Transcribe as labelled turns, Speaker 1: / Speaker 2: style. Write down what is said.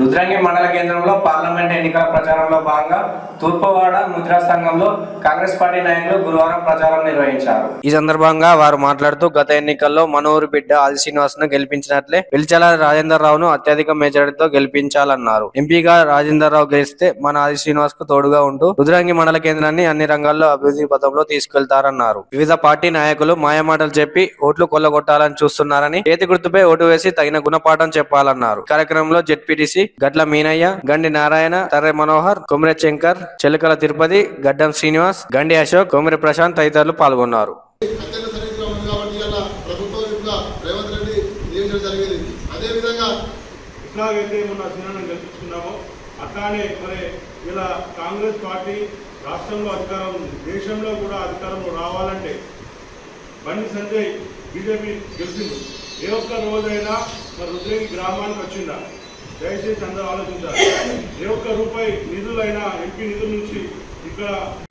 Speaker 1: రుద్రంగి మండల కేంద్రంలో పార్లమెంట్ ఎన్నికల ప్రచారంలో భాగంగా తూర్పువాడ ముద్రా సంఘంలో కాంగ్రెస్ పార్టీ నాయకులు గురువారం ప్రచారం నిర్వహించారు ఈ సందర్భంగా వారు మాట్లాడుతూ గత ఎన్నికల్లో మనూరు బిడ్డ ఆది శ్రీనివాస్ ను గెలిపించినట్లే పిలిచాల రాజేందర్ రావును అత్యధిక మెజారిటీతో గెలిపించాలన్నారు ఎంపీగా రాజేందర్ రావు గెలిస్తే మన ఆది శ్రీనివాస్ కు తోడుగా ఉంటూ రుద్రంగి మండల కేంద్రాన్ని అన్ని రంగాల్లో అభివృద్ధి పథంలో తీసుకెళ్తారన్నారు వివిధ పార్టీ నాయకులు మాయమాటలు చెప్పి ఓట్లు కొల్లగొట్టాలని చూస్తున్నారని చేతి గుర్తుపై ఓటు వేసి తగిన గుణపాఠం చెప్పాలన్నారు కార్యక్రమంలో జెడ్పీటీసీ గడ్ల మీనయ్య గండి నారాయణ తర్రె మనోహర్ కొమిరె శంకర్ చెలుకల తిరుపతి గడ్డం శ్రీనివాస్ గండి అశోక్ కొమిరె ప్రశాంత్ తదితరులు పాల్గొన్నారు
Speaker 2: అత్యంత సరిగ్గా ఉంది కాబట్టి ఇలా ప్రభుత్వం యొక్క రేవంత్ రెడ్డి నియమించడం జరిగింది అదేవిధంగా
Speaker 3: ఎట్లాగైతే మొన్న సినిమాను గెలిపించుకున్నామో అట్లానే మరి ఇలా కాంగ్రెస్ పార్టీ రాష్ట్రంలో అధికారం ఉంది దేశంలో కూడా అధికారంలో రావాలంటే బండి సంజయ్ బీజేపీ గెలిచింది ఏ ఒక్క రోజైనా మరి రుద్రేగి గ్రామానికి వచ్చిందా దయచేసి అందరూ ఆలోచించాలి ఏ ఒక్క రూపాయి నిధులైనా ఎంపీ నిధుల నుంచి ఇక్కడ